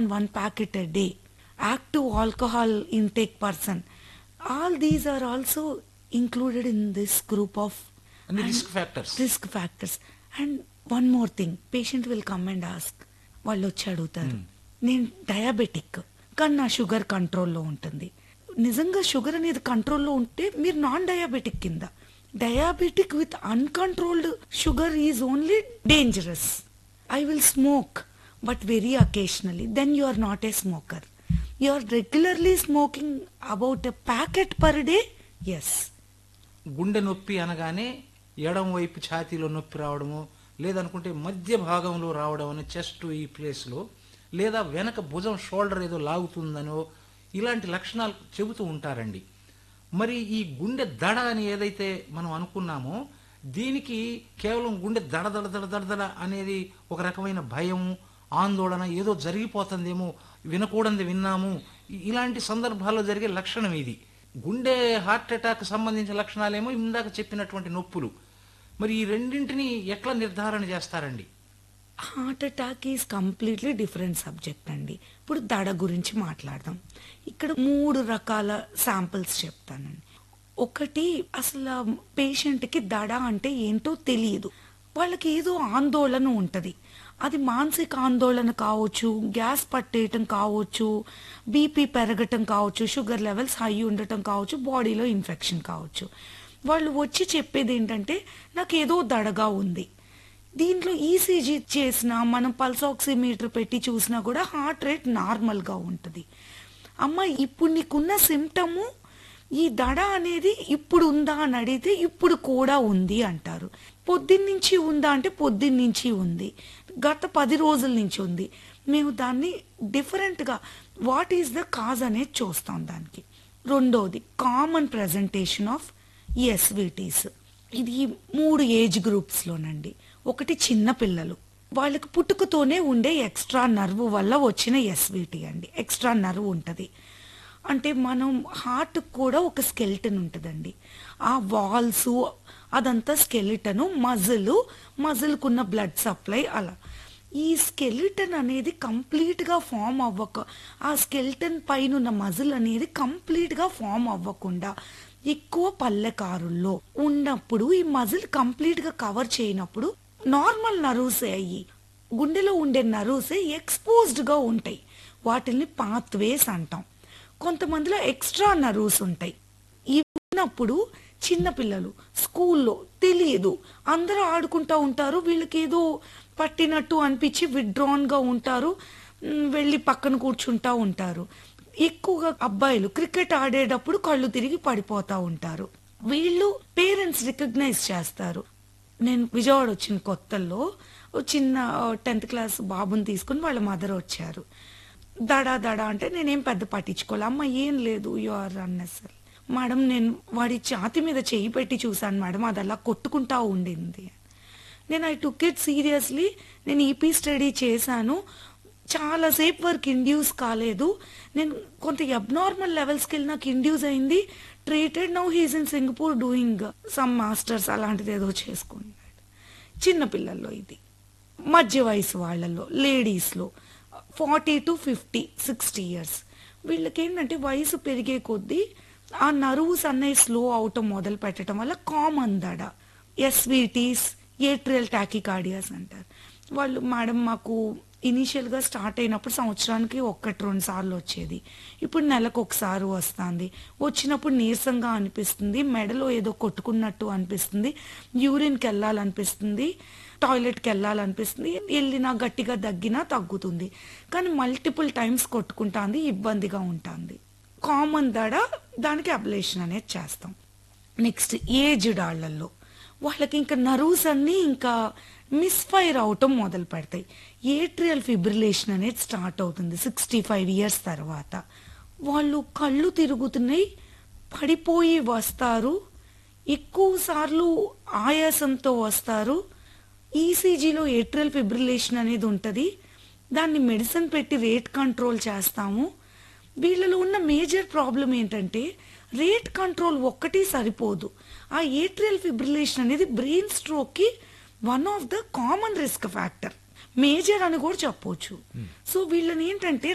than one packet a day, active alcohol intake person, all these are also included in this group of అన్ని risk factors risk factors. And one more thing, patient will come and ask, వాళ్ళు వచ్చి అడుగుతారు నేను diabetic కానీ నా sugar కంట్రోల్లో ఉంటుంది నిజంగా షుగర్ అనేది కంట్రోల్లో ఉంటే మీరు నాన్ డయాబెటిక్ కింద diabetic with uncontrolled sugar is only dangerous I will smoke but very occasionally then you are not a smoker you are regularly smoking about a packet per day ఎస్ గుండె నొప్పి అనగానే ఎడం వైపు ఛాతీలో నొప్పి రావడము లేదనుకుంటే మధ్య భాగంలో రావడం అని చెస్ట్ ఈ ప్లేస్లో లేదా వెనక భుజం షోల్డర్ ఏదో లాగుతుందనో ఇలాంటి లక్షణాలు చెబుతూ ఉంటారండి మరి ఈ గుండె దడ అని ఏదైతే మనం అనుకున్నామో దీనికి కేవలం గుండె దడ దడ దడ దడ దడ అనేది ఒక రకమైన భయం ఆందోళన ఏదో జరిగిపోతుందేమో వినకూడనిది విన్నాము ఇ- ఇలాంటి సందర్భాల్లో జరిగే లక్షణం ఇది గుండె హార్ట్ అటాక్ సంబంధించిన లక్షణాలేమో ఇందాక చెప్పినటువంటి నొప్పులు మరి ఈ రెండింటిని ఎట్లా నిర్ధారణ చేస్తారండి heart attack is completely different subject అండి ఇప్పుడు దడ గురించి మాట్లాడదాం ఇక్కడ మూడు రకాల శాంపిల్స్ చెప్తానండి ఒకటి అసలు పేషెంట్కి దడ అంటే ఏంటో తెలియదు వాళ్ళకి ఏదో ఆందోళన ఉంటుంది అది మానసిక ఆందోళన కావచ్చు గ్యాస్ పట్టేయటం కావచ్చు బీపీ పెరగటం కావచ్చు షుగర్ లెవెల్స్ హై ఉండటం కావచ్చు బాడీలో ఇన్ఫెక్షన్ కావచ్చు వాళ్ళు వచ్చి చెప్పేది ఏంటంటే నాకు ఏదో దడగా ఉంది దీంట్లో ఈసీజీ చేసినా మనం పల్స్ ఆక్సిమీటర్ పెట్టి చూసినా కూడా హార్ట్ రేట్ నార్మల్గా ఉంటుంది అమ్మ ఇప్పుడు నీకున్న సిమ్టము ఈ దడ అనేది ఇప్పుడు ఉందా అని అడిగితే ఇప్పుడు కూడా ఉంది అంటారు పొద్దున్నుంచి ఉందా అంటే పొద్దున్నుంచి ఉంది గత పది రోజుల నుంచి ఉంది మేము దాన్ని డిఫరెంట్గా వాట్ ఈస్ ద కాజ్ అనేది చూస్తాం దానికి రెండోది కామన్ ప్రజెంటేషన్ ఆఫ్ ఎస్విటీస్ ఇది మూడు ఏజ్ గ్రూప్స్లోనండి ఒకటి చిన్న పిల్లలు వాళ్ళకి పుట్టుకతోనే ఉండే ఎక్స్ట్రా నర్వ్ వల్ల వచ్చిన ఎస్విటి అండి ఎక్స్ట్రా నర్వ్ ఉంటుంది అంటే మనం హార్ట్ కూడా ఒక స్కెలిటన్ ఉంటుందండి ఆ వాల్స్ అదంతా స్కెలిటను మజిల్ మజిల్కున్న బ్లడ్ సప్లై అలా ఈ స్కెలిటన్ అనేది కంప్లీట్గా ఫామ్ అవ్వక ఆ స్కెలిటన్ పైన ఉన్న మజిల్ అనేది కంప్లీట్గా ఫామ్ అవ్వకుండా ఎక్కువ పల్లెకారుల్లో ఉన్నప్పుడు ఈ మజిల్ కంప్లీట్గా కవర్ చేయనప్పుడు నార్మల్ నర్వ్సే అయ్యి గుండెలో ఉండే నర్వ్సే ఎక్స్పోజ్డ్గా ఉంటాయి వాటిల్ని పాత్వేస్ అంటాం కొంతమందిలో ఎక్స్ట్రా నర్వ్స్ ఉంటాయి ఇవి ఉన్నప్పుడు చిన్నపిల్లలు స్కూల్లో తెలియదు అందరూ ఆడుకుంటా ఉంటారు వీళ్ళకి ఏదో పట్టినట్టు అనిపించి withdrawn గా ఉంటారు మ్, వెళ్ళి పక్కన కూర్చుంటా ఉంటారు ఎక్కువగా అబ్బాయిలు క్రికెట్ ఆడేటప్పుడు కళ్ళు తిరిగి పడిపోతా ఉంటారు వీళ్ళు పేరెంట్స్ రికగ్నైజ్ చేస్తారు నేను విజయవాడ వచ్చిన కొత్తల్లో ఓ చిన్న టెన్త్ క్లాస్ బాబుని తీసుకుని వాళ్ళ మదర్ వచ్చారు దడా దడా అంటే నేనేం పెద్ద పట్టించుకోలే అమ్మ ఏం లేదు యు ఆర్ అన్నెసరీ మేడం నేను వాడి ఛాతి మీద చేయి పెట్టి చూశాను మేడం అది అలా కొట్టుకుంటా ఉండింది నేను ఐ టుక్ ఇట్ సీరియస్లీ నేను ఈపీ స్టడీ చేశాను చాలాసేపు వరకు ఇండ్యూస్ కాలేదు నేను కొంత అబ్నార్మల్ లెవెల్స్కి వెళ్ళి నాకు ఇండ్యూస్ అయింది treated now he's in Singapore doing some masters అలాంటిది ఏదో చేసుకున్నాడు చిన్న పిల్లల్లో ఇది మధ్య వయసు వాళ్ళల్లో లేడీస్లో forty to fifty sixty years వీళ్ళకి ఏంటంటే వయసు పెరిగే కొద్దీ ఆ నరువుస్ అన్నవి స్లో అవటం మొదలు పెట్టడం వల్ల కామన్ దడ ఎస్విటీస్ ఏట్రియల్ టాకికార్డియాస్ అంటారు వాళ్ళు మేడం మాకు ఇనీషియల్గా స్టార్ట్ అయినప్పుడు సంవత్సరానికి ఒక్కటి రెండు సార్లు వచ్చేది ఇప్పుడు నెలకు ఒకసారి వస్తుంది వచ్చినప్పుడు నీరసంగా అనిపిస్తుంది మెడలో ఏదో కొట్టుకున్నట్టు అనిపిస్తుంది యూరిన్కి వెళ్ళాలనిపిస్తుంది టాయిలెట్కి వెళ్ళాలనిపిస్తుంది వెళ్ళినా గట్టిగా దగ్గినా తగ్గుతుంది కానీ మల్టిపుల్ టైమ్స్ కొట్టుకుంటుంది ఇబ్బందిగా ఉంటుంది కామన్ దడ దానికి అబ్లేషన్ అనేది చేస్తాం నెక్స్ట్ ఏజ్డ్ వాళ్ళల్లో వాళ్ళకి ఇంకా నర్వ్స్ అన్నీ ఇంకా మిస్ఫైర్ అవటం మొదలు పెడతాయి ఏట్రియల్ ఫిబ్రిలేషన్ అనేది స్టార్ట్ అవుతుంది సిక్స్టీ ఫైవ్ ఇయర్స్ తర్వాత వాళ్ళు కళ్ళు తిరుగుతున్నాయి పడిపోయి వస్తారు ఎక్కువ సార్లు ఆయాసంతో వస్తారు ఈసీజీలో ఏట్రియల్ ఫిబ్రిలేషన్ అనేది ఉంటుంది దాన్ని మెడిసిన్ పెట్టి రేట్ కంట్రోల్ చేస్తాము వీళ్ళలో ఉన్న మేజర్ ప్రాబ్లం ఏంటంటే రేట్ కంట్రోల్ ఒక్కటి సరిపోదు ఆ ఏట్రియల్ ఫిబ్రిలేషన్ అనేది బ్రెయిన్ స్ట్రోక్ కి one of the common risk factor major అని కూడా చెప్పొచ్చు సో వీళ్ళని ఏంటంటే